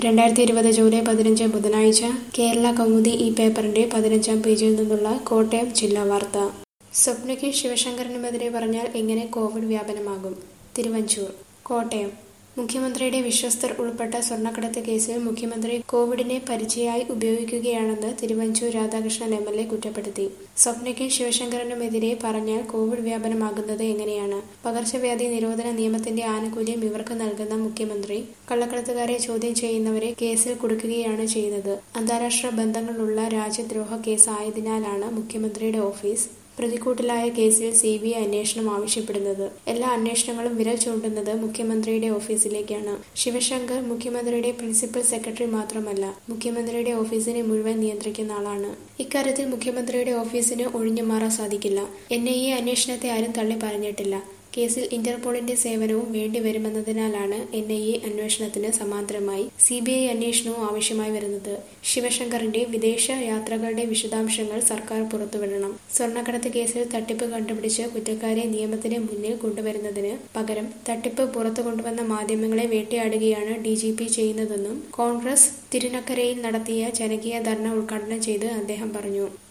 രണ്ടായിരത്തി ഇരുപത് ജൂലൈ പതിനഞ്ച് ബുധനാഴ്ച കേരള കൗമുദി ഈ പേപ്പറിന്റെ പതിനഞ്ചാം പേജിൽ നിന്നുള്ള കോട്ടയം ജില്ലാ വാർത്ത സ്വപ്നയ്ക്ക് ശിവശങ്കരനുമെതിരെ പറഞ്ഞാൽ എങ്ങനെ കോവിഡ് വ്യാപനമാകും തിരുവഞ്ചൂർ കോട്ടയം മുഖ്യമന്ത്രിയുടെ വിശ്വസ്തർ ഉൾപ്പെട്ട സ്വർണ്ണക്കടത്ത് കേസിൽ മുഖ്യമന്ത്രി കോവിഡിനെ പരിചയമായി ഉപയോഗിക്കുകയാണെന്ന് Thiruvanchoor Radhakrishnan M L A കുറ്റപ്പെടുത്തി സ്വപ്നയ്ക്കും ശിവശങ്കരനുമെതിരെ പറഞ്ഞാൽ കോവിഡ് വ്യാപനമാകുന്നത് എങ്ങനെയാണ് പകർച്ചവ്യാധി നിരോധന നിയമത്തിന്റെ ആനുകൂല്യം ഇവർക്ക് നൽകുന്ന മുഖ്യമന്ത്രി കള്ളക്കടത്തുകാരെ ചോദ്യം ചെയ്യുന്നവരെ കേസിൽ കുടുക്കുകയാണ് ചെയ്യുന്നത് അന്താരാഷ്ട്ര ബന്ധങ്ങളുള്ള രാജ്യദ്രോഹ കേസ് ആയതിനാലാണ് മുഖ്യമന്ത്രിയുടെ ഓഫീസ് പ്രതിക്കൂട്ടിലായ കേസിൽ സി ബി ഐ അന്വേഷണം ആവശ്യപ്പെടുന്നത് എല്ലാ അന്വേഷണങ്ങളും വിരൽ ചൂണ്ടുന്നത് മുഖ്യമന്ത്രിയുടെ ഓഫീസിലേക്കാണ് ശിവശങ്കർ മുഖ്യമന്ത്രിയുടെ പ്രിൻസിപ്പൽ സെക്രട്ടറി മാത്രമല്ല മുഖ്യമന്ത്രിയുടെ ഓഫീസിനെ മുഴുവൻ നിയന്ത്രിക്കുന്ന ആളാണ് ഇക്കാര്യത്തിൽ മുഖ്യമന്ത്രിയുടെ ഓഫീസിന് ഒഴിഞ്ഞു മാറാൻ സാധിക്കില്ല എൻ ഐ എ അന്വേഷണത്തെ ആരും തള്ളി പറഞ്ഞിട്ടില്ല കേസിൽ ഇന്റർപോളിന്റെ സേവനവും വേണ്ടിവരുമെന്നതിനാലാണ് എൻ ഐ എ അന്വേഷണത്തിന് സമാന്തരമായി സി ബി ഐ അന്വേഷണവും ആവശ്യമായി വരുന്നത് ശിവശങ്കറിന്റെ വിദേശ യാത്രകളുടെ വിശദാംശങ്ങൾ സർക്കാർ പുറത്തുവിടണം സ്വർണ്ണക്കടത്ത് കേസിൽ തട്ടിപ്പ് കണ്ടുപിടിച്ച് കുറ്റക്കാരെ നിയമത്തിന് മുന്നിൽ കൊണ്ടുവരുന്നതിന് പകരം തട്ടിപ്പ് പുറത്തു കൊണ്ടുവന്ന മാധ്യമങ്ങളെ വേട്ടയാടുകയാണ് ഡി ജി പി ചെയ്യുന്നതെന്നും കോൺഗ്രസ് തിരുനക്കരയിൽ നടത്തിയ ജനകീയ ധർണ ഉദ്ഘാടനം ചെയ്ത് അദ്ദേഹം പറഞ്ഞു